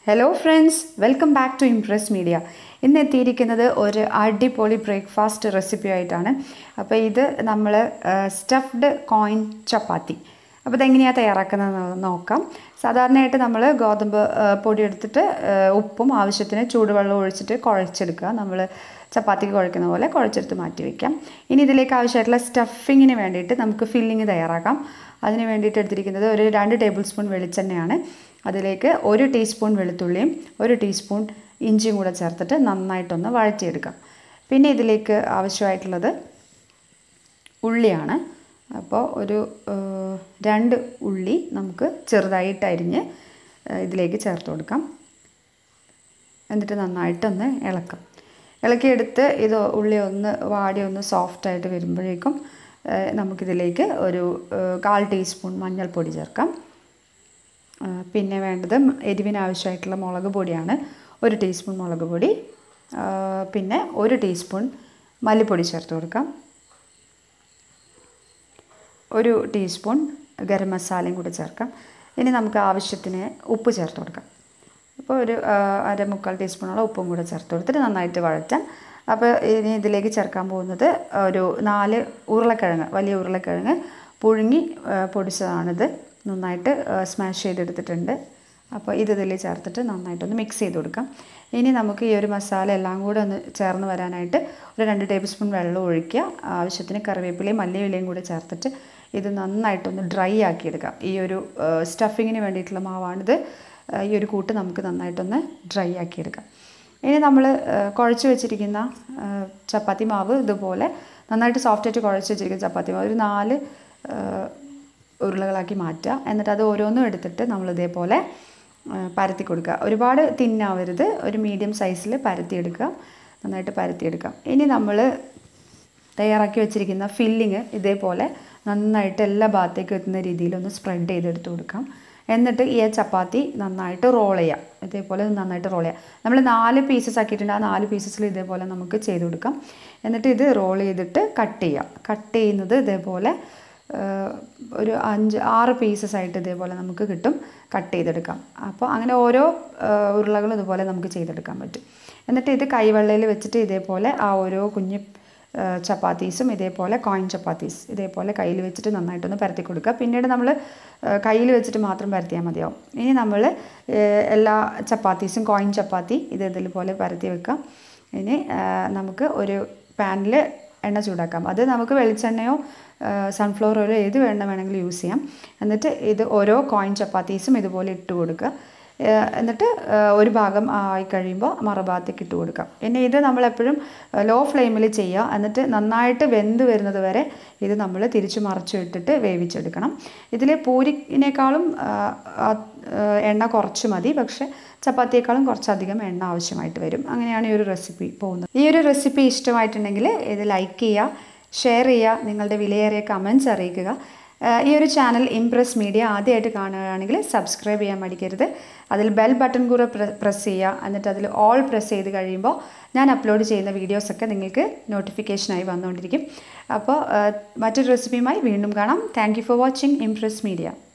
hello friends welcome back to Impress media ഇന്ന് എത്തിയിരിക്കുന്നത് ഒരു അടിപൊളി ബ്രേക്ക്ഫാസ്റ്റ് റെസിപ്പി ആയിട്ടാണ് അപ്പോൾ ഇത് നമ്മൾ സ്റ്റഫ്ഡ് കോയിൻ ചപ്പാത്തി അപ്പോൾ ഇതെങ്ങനെയാണ് തയ്യാറാക്കുന്നത് നോക്കാം സാധാരണയായിട്ട് നമ്മൾ ഗോതമ്പ് ആ, പൊടി എടുത്തിട്ട് ആ, ഉപ്പും ആവശ്യത്തിന് ചൂടുവെള്ളം ഒഴിച്ചിട്ട് കുഴച്ചെടുക്കുക നമ്മൾ ചപ്പാത്തിക്ക് കുഴക്കുന്ന പോലെ കുഴച്ചെടുത്ത് മാറ്റി വയ്ക്കാം ഇനി ഇതിലേക്ക് ആവശ്യമായിട്ടുള്ള സ്റ്റഫിങ്ങിന് വേണ്ടിയിട്ട് നമുക്ക് ഫില്ലിങ് തയ്യാറാക്കാം അതിന് വേണ്ടിയിട്ട് എടുത്തിരിക്കുന്നത് ഒരു രണ്ട് ടേബിൾ സ്പൂൺ വെളിച്ചെണ്ണയാണ് അതിലേക്ക് ഒരു ടീസ്പൂൺ വെളുത്തുള്ളിയും ഒരു ടീസ്പൂൺ ഇഞ്ചിയും കൂടെ ചേർത്തിട്ട് നന്നായിട്ടൊന്ന് വഴറ്റിയെടുക്കാം പിന്നെ ഇതിലേക്ക് ആവശ്യമായിട്ടുള്ളത് ഉള്ളിയാണ് അപ്പോൾ ഒരു ഏഹ്, രണ്ട് ഉള്ളി നമുക്ക് ചെറുതായിട്ട് അരിഞ്ഞ് ഏഹ്, ഇതിലേക്ക് ചേർത്ത് കൊടുക്കാം എന്നിട്ട് നന്നായിട്ടൊന്ന് ഇളക്കാം ഇളക്കിയെടുത്ത് ഇത് ഉള്ളി ഒന്ന് വാടി ഒന്ന് സോഫ്റ്റായിട്ട് വരുമ്പോഴേക്കും ഏഹ്, നമുക്കിതിലേക്ക് ഒരു ഏഹ്, കാൽ ടീസ്പൂൺ മഞ്ഞൾപ്പൊടി ചേർക്കാം ആ, പിന്നെ വേണ്ടത് എരിവിന് ആവശ്യമായിട്ടുള്ള മുളക് പൊടിയാണ് ഒരു ടീസ്പൂൺ മുളക് പൊടി ആ, പിന്നെ ഒരു ടീസ്പൂൺ മല്ലിപ്പൊടി ചേർത്ത് കൊടുക്കാം ഒരു ടീസ്പൂൺ ഗരം മസാലയും കൂടി ചേർക്കാം ഇനി നമുക്ക് ആവശ്യത്തിന് ഉപ്പ് ചേർത്ത് കൊടുക്കാം അപ്പോൾ ഒരു ആ, അര മുക്കാൽ ടീസ്പൂണോളം ഉപ്പും കൂടെ ചേർത്ത് കൊടുത്തിട്ട് നന്നായിട്ട് വഴറ്റാം അപ്പോൾ ഇനി ഇതിലേക്ക് ചേർക്കാൻ പോകുന്നത് ഒരു നാല് ഉരുളക്കിഴങ്ങ് വലിയ ഉരുളക്കിഴങ്ങ് പുഴുങ്ങി ആ, പൊടിച്ചതാണിത് നന്നായിട്ട് സ്മാഷ് ചെയ്തെടുത്തിട്ടുണ്ട് അപ്പോൾ ഇത് ഇതിൽ ചേർത്തിട്ട് നന്നായിട്ടൊന്ന് മിക്സ് ചെയ്ത് കൊടുക്കാം ഇനി നമുക്ക് ഈ ഒരു മസാല എല്ലാം കൂടെ ഒന്ന് ചേർന്ന് വരാനായിട്ട് ഒരു രണ്ട് ടേബിൾ സ്പൂൺ വെള്ളം ഒഴിക്കുക ആവശ്യത്തിന് കറിവേപ്പിലയും മല്ലിയിലയും കൂടെ ചേർത്തിട്ട് ഇത് നന്നായിട്ടൊന്ന് ഡ്രൈ ആക്കിയെടുക്കാം ഈ ഒരു സ്റ്റഫിങ്ങിന് വേണ്ടിയിട്ടുള്ള മാവാണിത് ആ, ഈ ഒരു കൂട്ട് നമുക്ക് നന്നായിട്ടൊന്ന് ഡ്രൈ ആക്കിയെടുക്കാം ഇനി നമ്മൾ കുഴച്ച് വെച്ചിരിക്കുന്ന ആ, ചപ്പാത്തി മാവ് ഇതുപോലെ നന്നായിട്ട് സോഫ്റ്റായിട്ട് കുഴച്ച് വെച്ചിരിക്കുന്ന ചപ്പാത്തി മാവ് ഒരു നാല് ആ, ഉരുളകളാക്കി മാറ്റുക എന്നിട്ട് അത് ഓരോന്നും എടുത്തിട്ട് നമ്മൾ ഇതേപോലെ ആ, പരത്തി കൊടുക്കുക ഒരുപാട് തിന്നാവരുത് ഒരു മീഡിയം സൈസിൽ പരത്തിയെടുക്കുക നന്നായിട്ട് പരത്തിയെടുക്കാം ഇനി നമ്മൾ തയ്യാറാക്കി വെച്ചിരിക്കുന്ന ഫില്ലിങ് ഇതേപോലെ നന്നായിട്ട് എല്ലാ ഭാഗത്തേക്കും എത്തുന്ന രീതിയിൽ ഒന്ന് സ്പ്രെഡ് ചെയ്തെടുത്ത് കൊടുക്കാം എന്നിട്ട് ഈ ചപ്പാത്തി നന്നായിട്ട് റോൾ ചെയ്യാം ഇതേപോലെ നന്നായിട്ട് റോൾ ചെയ്യാം നമ്മൾ നാല് പീസസ് ആക്കിയിട്ടുണ്ട് ആ നാല് പീസസിൽ ഇതേപോലെ നമുക്ക് ചെയ്ത് കൊടുക്കാം എന്നിട്ട് ഇത് റോൾ ചെയ്തിട്ട് കട്ട് ചെയ്യാം കട്ട് ചെയ്യുന്നത് ഇതേപോലെ ഏഹ്, ഒരു അഞ്ച് ആറ് പീസസ് ആയിട്ട് ഇതേപോലെ നമുക്ക് കിട്ടും കട്ട് ചെയ്തെടുക്കാം അപ്പോൾ അങ്ങനെ ഓരോ ഏഹ്, ഉരുളകളും ഇതുപോലെ നമുക്ക് ചെയ്തെടുക്കാൻ പറ്റും എന്നിട്ട് ഇത് കൈവെള്ളയിൽ വെച്ചിട്ട് ഇതേപോലെ ആ ഓരോ കുഞ്ഞ് ഏഹ്, ചപ്പാത്തീസും ഇതേപോലെ കോയിൻ ചപ്പാത്തീസ് ഇതേപോലെ കയ്യിൽ വെച്ചിട്ട് നന്നായിട്ടൊന്ന് പരത്തി കൊടുക്കുക പിന്നീട് നമ്മൾ കയ്യിൽ വെച്ചിട്ട് മാത്രം പരത്തിയാൽ മതിയാവും ഇനി നമ്മൾ ഏഹ്, എല്ലാ ചപ്പാത്തീസും കോയിൻ ചപ്പാത്തി ഇത് ഇതുപോലെ പരത്തി വെക്കാം ഇനി ഏഹ്, നമുക്ക് ഒരു പാനിൽ എണ്ണ ചൂടാക്കാം അത് നമുക്ക് വെളിച്ചെണ്ണയോ സൺഫ്ലവർ ഓയിലോ ഏത് എണ്ണ വേണമെങ്കിലും യൂസ് ചെയ്യാം എന്നിട്ട് ഇത് ഓരോ കോയിൻ ചപ്പാത്തീസും ഇതുപോലെ ഇട്ട് കൊടുക്കുക ഏഹ് എന്നിട്ട് ഏഹ് ഒരു ഭാഗം ആയി കഴിയുമ്പോൾ മറുഭാഗത്തേക്ക് ഇട്ട് കൊടുക്കാം പിന്നെ ഇത് നമ്മളെപ്പോഴും ലോ ഫ്ലെയിമിൽ ചെയ്യുക എന്നിട്ട് നന്നായിട്ട് വെന്ത് വരുന്നത് വരെ ഇത് നമ്മൾ തിരിച്ചു മറച്ചു ഇട്ടിട്ട് വേവിച്ചെടുക്കണം ഇതിൽ പൂരിനേക്കാളും ആഹ്, ആഹ്, ഏഹ് എണ്ണ കുറച്ച് മതി പക്ഷേ ചപ്പാത്തിയേക്കാളും കുറച്ചധികം എണ്ണ ആവശ്യമായിട്ട് വരും അങ്ങനെയാണ് ഈ ഒരു റെസിപ്പി പോകുന്നത് ഈ ഒരു റെസിപ്പി ഇഷ്ടമായിട്ടുണ്ടെങ്കിൽ ഇത് ലൈക്ക് ചെയ്യുക ഷെയർ ചെയ്യുക നിങ്ങളുടെ വിലയേറിയ കമൻസ് അറിയിക്കുക ഏഹ് ഈ ഒരു ചാനൽ ഇംപ്രസ് മീഡിയ ആദ്യമായിട്ട് കാണുകയാണെങ്കിൽ സബ്സ്ക്രൈബ് ചെയ്യാൻ മടിക്കരുത് അതിൽ ബെൽ ബട്ടൺ കൂടെ പ്രസ് ചെയ്യുക എന്നിട്ട് അതിൽ ഓൾ പ്രസ് ചെയ്ത് കഴിയുമ്പോൾ ഞാൻ അപ്ലോഡ് ചെയ്യുന്ന വീഡിയോസൊക്കെ നിങ്ങൾക്ക് നോട്ടിഫിക്കേഷനായി വന്നുകൊണ്ടിരിക്കും അപ്പോൾ ഏഹ് മറ്റൊരു റെസിപ്പിയുമായി വീണ്ടും കാണാം thank you for watching Impress media